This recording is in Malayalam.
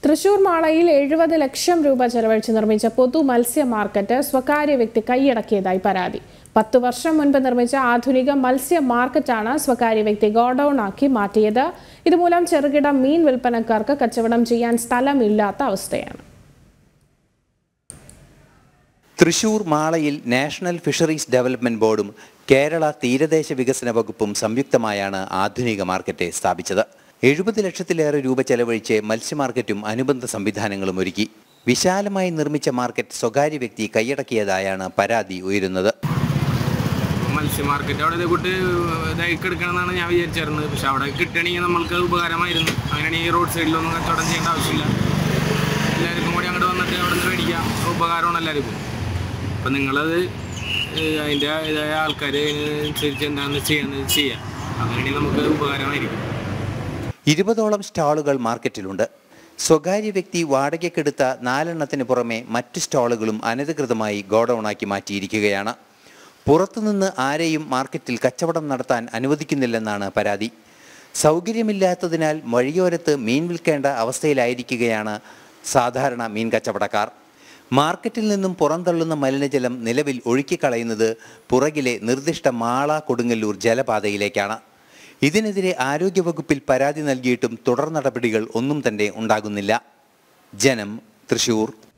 തൃശൂർ മാളയിൽ എഴുപത് ലക്ഷം രൂപ ചെലവഴിച്ച് നിർമ്മിച്ച പൊതു മത്സ്യ മാർക്കറ്റ് സ്വകാര്യ വ്യക്തി കൈയടക്കിയതായി പരാതി പത്ത് വർഷം മുൻപ് നിർമ്മിച്ച ആധുനിക മത്സ്യ മാർക്കറ്റാണ് സ്വകാര്യ വ്യക്തി ഗോഡൌൺ ആക്കി മാറ്റിയത് ഇതുമൂലം ചെറുകിട മീൻ വിൽപ്പനക്കാർക്ക് കച്ചവടം ചെയ്യാൻ സ്ഥലമില്ലാത്ത അവസ്ഥയാണ് തൃശൂർ മാളയിൽ നാഷണൽ ഫിഷറീസ് ഡെവലപ്മെന്റ് ബോർഡും കേരള തീരദേശ വികസന വകുപ്പും സംയുക്തമായാണ് ആധുനിക മാർക്കറ്റ് സ്ഥാപിച്ചത് എഴുപത് ലക്ഷത്തിലേറെ രൂപ ചെലവഴിച്ച് മത്സ്യമാർക്കറ്റും അനുബന്ധ സംവിധാനങ്ങളും ഒരുക്കി വിശാലമായി നിർമ്മിച്ച മാർക്കറ്റ് സ്വകാര്യ വ്യക്തി കൈയടക്കിയതായാണ് പരാതി ഉയരുന്നത് മത്സ്യ മാർക്കറ്റ് അവിടെ ഇതേക്കൂട്ട് ഇതായി കിടക്കണമെന്നാണ് ഞാൻ വിചാരിച്ചിരുന്നത് പക്ഷെ അവിടെ കിട്ടുകയാണെങ്കിൽ നമ്മൾക്ക് ഉപകാരമായിരുന്നു അങ്ങനെയാണെങ്കിൽ റോഡ് സൈഡിലൊന്നും കച്ചവടം ചെയ്യേണ്ട ആവശ്യമില്ല എല്ലാവർക്കും കൂടി അങ്ങോട്ട് വന്നിട്ട് അവിടെ നിന്ന് മേടിക്കാം ഉപകാരമാണ് എല്ലാവർക്കും അപ്പം നിങ്ങളത് ഏഹ്, അതിൻ്റെ ഇതായ ആൾക്കാർ അതിനനുസരിച്ച് എന്താണെന്ന് ചെയ്യുന്നത് ചെയ്യാം അങ്ങനെയാണെങ്കിൽ നമുക്ക് ഉപകാരമായിരിക്കും ഇരുപതോളം സ്റ്റാളുകൾ മാർക്കറ്റിലുണ്ട് സ്വകാര്യ വ്യക്തി വാടകയ്ക്കെടുത്ത നാലെണ്ണത്തിന് പുറമെ മറ്റ് സ്റ്റാളുകളും അനധികൃതമായി ഗോഡൌണാക്കി മാറ്റിയിരിക്കുകയാണ് പുറത്തുനിന്ന് ആരെയും മാർക്കറ്റിൽ കച്ചവടം നടത്താൻ അനുവദിക്കുന്നില്ലെന്നാണ് പരാതി സൗകര്യമില്ലാത്തതിനാൽ വഴിയോരത്ത് മീൻ വിൽക്കേണ്ട അവസ്ഥയിലായിരിക്കുകയാണ് സാധാരണ മീൻ കച്ചവടക്കാർ മാർക്കറ്റിൽ നിന്നും പുറന്തള്ളുന്ന മലിനജലം നിലവിൽ ഒഴുക്കിക്കളയുന്നത് പുറകിലെ നിർദ്ദിഷ്ട മാള കൊടുങ്ങല്ലൂർ ജലപാതയിലേക്കാണ് ഇതിനെതിരെ ആരോഗ്യവകുപ്പിൽ പരാതി നൽകിയിട്ടും തുടർ നടപടികൾ ഒന്നും തന്നെ ഉണ്ടാകുന്നില്ല ജനം തൃശൂർ